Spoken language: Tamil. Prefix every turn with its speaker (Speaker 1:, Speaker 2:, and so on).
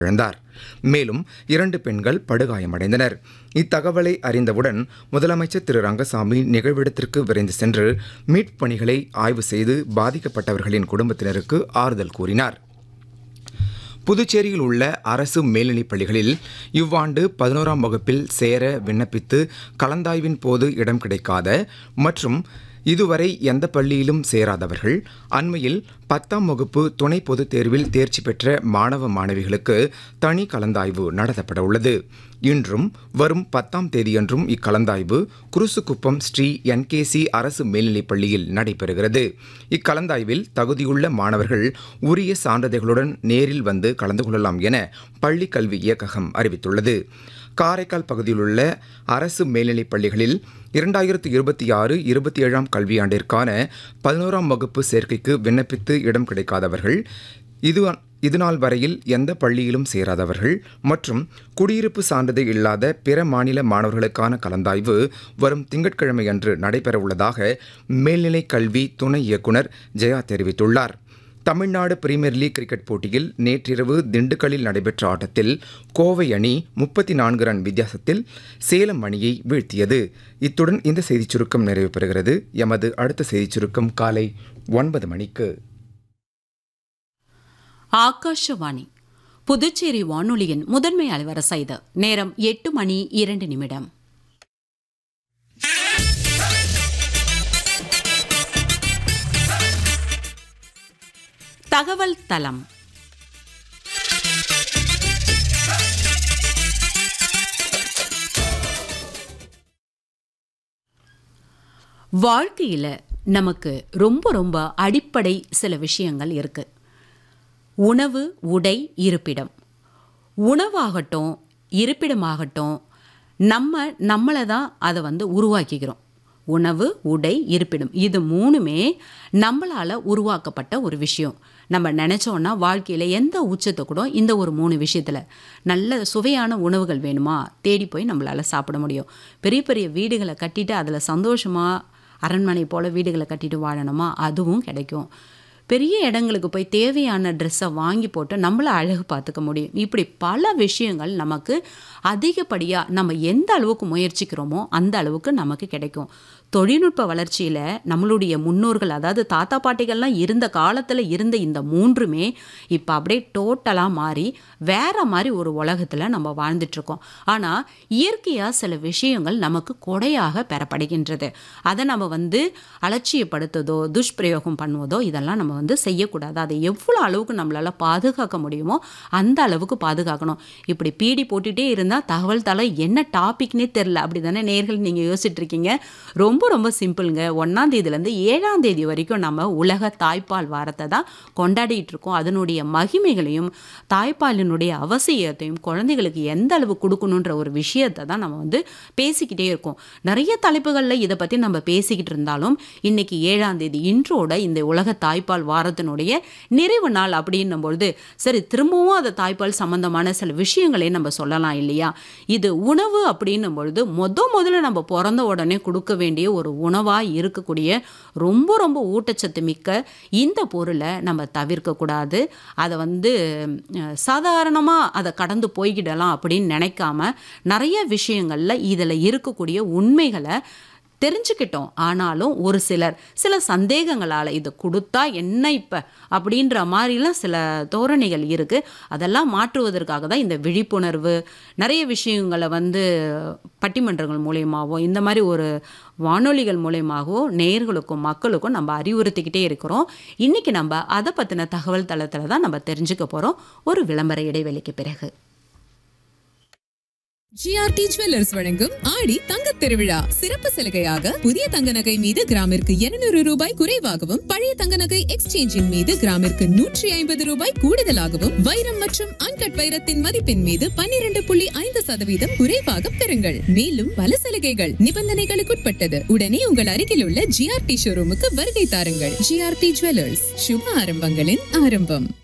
Speaker 1: இழந்தார் மேலும் இரண்டு பெண்கள் படுகாயமடைந்தனர் இத்தகவலை அறிந்தவுடன் முதலமைச்சர் திரு ரங்கசாமி நிகழ்விடத்திற்கு விரைந்து சென்று மீட்புப் பணிகளை ஆய்வு செய்து பாதிக்கப்பட்டவர்களின் குடும்பத்தினருக்கு ஆறுதல் கூறினார் புதுச்சேரியில் உள்ள அரசு மேல்நிலைப் பள்ளிகளில் இவ்வாண்டு பதினோராம் வகுப்பில் சேர விண்ணப்பித்து கலந்தாய்வின் போது இடம் கிடைக்காத மற்றும் இதுவரை எந்த பள்ளியிலும் சேராதவர்கள் அண்மையில் பத்தாம் வகுப்பு துணை பொதுத் தேர்வில் தேர்ச்சி பெற்ற மாணவ மாணவிகளுக்கு தனி கலந்தாய்வு நடத்தப்பட உள்ளது இன்றும் வரும் பத்தாம் தேதியன்றும் இக்கலந்தாய்வு குருசுக்குப்பம் ஸ்ரீ என்கேசி அரசு மேல்நிலைப் பள்ளியில் நடைபெறுகிறது இக்கலந்தாய்வில் தகுதியுள்ள மாணவர்கள் உரிய சான்றிதழ்களுடன் நேரில் வந்து கலந்து கொள்ளலாம் என பள்ளிக் கல்வி இயக்ககம் அறிவித்துள்ளது காரைக்கால் பகுதியிலுள்ள அரசு மேல்நிலைப் பள்ளிகளில் இரண்டாயிரத்து இருபத்தி ஆறு இருபத்தி ஏழாம் கல்வியாண்டிற்கான பதினோராம் வகுப்பு சேர்க்கைக்கு விண்ணப்பித்து இடம் கிடைக்காதவர்கள் இது இதுநாள் வரையில் எந்த பள்ளியிலும் சேராதவர்கள் மற்றும் குடியிருப்பு சான்றிதழ் இல்லாத பிற மாநில மாணவர்களுக்கான கலந்தாய்வு வரும் திங்கட்கிழமை அன்று நடைபெறவுள்ளதாக மேல்நிலை கல்வி துணை இயக்குனர் ஜெயா தெரிவித்துள்ளார் தமிழ்நாடு பிரீமியர் லீக் கிரிக்கெட் போட்டியில் நேற்றிரவு திண்டுக்கல்லில் நடைபெற்ற ஆட்டத்தில் கோவை அணி முப்பத்தி நான்கு ரன் வித்தியாசத்தில் சேலம் அணியை வீழ்த்தியது இத்துடன் இந்த செய்திச் சுருக்கம் நிறைவு பெறுகிறது எமது அடுத்த செய்திச் சுருக்கம் காலை ஒன்பது மணிக்கு
Speaker 2: ஆகாஷவாணி புதுச்சேரி வானொலியின் முதன்மை அலைவரிசை இது நேரம் எட்டு மணி இரண்டு நிமிடம் தகவல் தளம் வாழ்க்கையில் நமக்கு ரொம்ப ரொம்ப அடிப்படை சில விஷயங்கள் இருக்கு உணவு உடை இருப்பிடம் உணவாகட்டும் இருப்பிடமாகட்டும் நம்ம நம்மளை தான் அதை வந்து உருவாக்கிக்கிறோம் உணவு உடை இருப்பிடம் இது மூணுமே நம்மளால் உருவாக்கப்பட்ட ஒரு விஷயம் நம்ம நினச்சோன்னா வாழ்க்கையில் எந்த உச்சத்தை கூட இந்த ஒரு மூணு விஷயத்தில் நல்ல சுவையான உணவுகள் வேணுமா தேடி போய் நம்மளால் சாப்பிட முடியும் பெரிய பெரிய வீடுகளை கட்டிட்டு அதில் சந்தோஷமாக அரண்மனை போல் வீடுகளை கட்டிட்டு வாழணுமா அதுவும் கிடைக்கும் பெரிய இடங்களுக்கு போய் தேவையான ட்ரெஸ்ஸை வாங்கி போட்டு நம்மளை அழகு பார்த்துக்க முடியும் இப்படி பல விஷயங்கள் நமக்கு அதிகப்படியாக நம்ம எந்த அளவுக்கு முயற்சிக்கிறோமோ அந்த அளவுக்கு நமக்கு கிடைக்கும் தொழில்நுட்ப வளர்ச்சியில் நம்மளுடைய முன்னோர்கள் அதாவது தாத்தா பாட்டிகள்லாம் இருந்த காலத்தில் இருந்த இந்த மூன்றுமே இப்போ அப்படியே டோட்டலாக மாறி வேற மாதிரி ஒரு உலகத்தில் நம்ம வாழ்ந்துட்டுருக்கோம் ஆனால் இயற்கையாக சில விஷயங்கள் நமக்கு கொடையாக பெறப்படுகின்றது அதை நம்ம வந்து அலட்சியப்படுத்துவதோ துஷ்பிரயோகம் பண்ணுவதோ இதெல்லாம் நம்ம வந்து செய்யக்கூடாது அதை எவ்வளோ அளவுக்கு நம்மளால் பாதுகாக்க முடியுமோ அந்த அளவுக்கு பாதுகாக்கணும் இப்படி பீடி போட்டுகிட்டே இருந்தால் தகவல் தலை என்ன டாபிக்னே தெரில அப்படி தானே நேர்கள் நீங்கள் யோசிச்சுட்டு இருக்கீங்க ரொம்ப ரொம்ப சிம்பிளுங்க ஒன்றாம் தேதியிலேருந்து ஏழாம் தேதி வரைக்கும் நம்ம உலக தாய்ப்பால் வாரத்தை தான் கொண்டாடிட்டு இருக்கோம் அதனுடைய மகிமைகளையும் தாய்ப்பாலினுடைய அவசியத்தையும் குழந்தைகளுக்கு எந்த அளவு கொடுக்கணுன்ற ஒரு விஷயத்தை தான் நம்ம வந்து பேசிக்கிட்டே இருக்கோம் நிறைய தலைப்புகளில் இதை பற்றி நம்ம பேசிக்கிட்டு இருந்தாலும் இன்னைக்கு ஏழாம் தேதி இன்றோட இந்த உலக தாய்ப்பால் வாரத்தினுடைய நிறைவு நாள் அப்படின்னும் பொழுது சரி திரும்பவும் அதை தாய்ப்பால் சம்பந்தமான சில விஷயங்களே நம்ம சொல்லலாம் இல்லையா இது உணவு அப்படின்னும் பொழுது முத முதல்ல நம்ம பிறந்த உடனே கொடுக்க வேண்டிய ஒரு உணவாக இருக்கக்கூடிய ரொம்ப ரொம்ப ஊட்டச்சத்து மிக்க இந்த பொருளை நம்ம தவிர்க்கக்கூடாது அதை வந்து சாதாரணமாக அதை கடந்து போய்கிடலாம் அப்படின்னு நினைக்காம நிறைய விஷயங்களில் இதில் இருக்கக்கூடிய உண்மைகளை தெரிஞ்சுக்கிட்டோம் ஆனாலும் ஒரு சிலர் சில சந்தேகங்களால் இது கொடுத்தா என்ன இப்போ அப்படின்ற மாதிரிலாம் சில தோரணைகள் இருக்குது அதெல்லாம் மாற்றுவதற்காக தான் இந்த விழிப்புணர்வு நிறைய விஷயங்களை வந்து பட்டிமன்றங்கள் மூலயமாவோ இந்த மாதிரி ஒரு வானொலிகள் மூலயமாகவோ நேர்களுக்கும் மக்களுக்கும் நம்ம அறிவுறுத்திக்கிட்டே இருக்கிறோம் இன்றைக்கி நம்ம அதை பற்றின தகவல் தளத்தில் தான் நம்ம தெரிஞ்சுக்க போகிறோம் ஒரு விளம்பர இடைவெளிக்கு பிறகு
Speaker 3: ஜிஆர்டி ஜுவல்லர்ஸ் வழங்கும் ஆடி தங்கத் திருவிழா சிறப்பு சலுகையாக புதிய தங்க நகை மீது கிராமிற்கு இருநூறு ரூபாய் குறைவாகவும் பழைய தங்க நகை எக்ஸ்சேஞ்சின் மீது கிராமிற்கு நூற்றி ஐம்பது ரூபாய் கூடுதலாகவும் வைரம் மற்றும் அன்கட் வைரத்தின் மதிப்பின் மீது பன்னிரண்டு புள்ளி ஐந்து சதவீதம் குறைவாக பெறுங்கள் மேலும் பல சலுகைகள் நிபந்தனைகளுக்குட்பட்டது உடனே உங்கள் அருகில் உள்ள ஜிஆர்டி ஷோரூமுக்கு வருகை தாருங்கள் ஜிஆர்டி ஜுவல்லர்ஸ் சுப ஆரம்பங்களின் ஆரம்பம்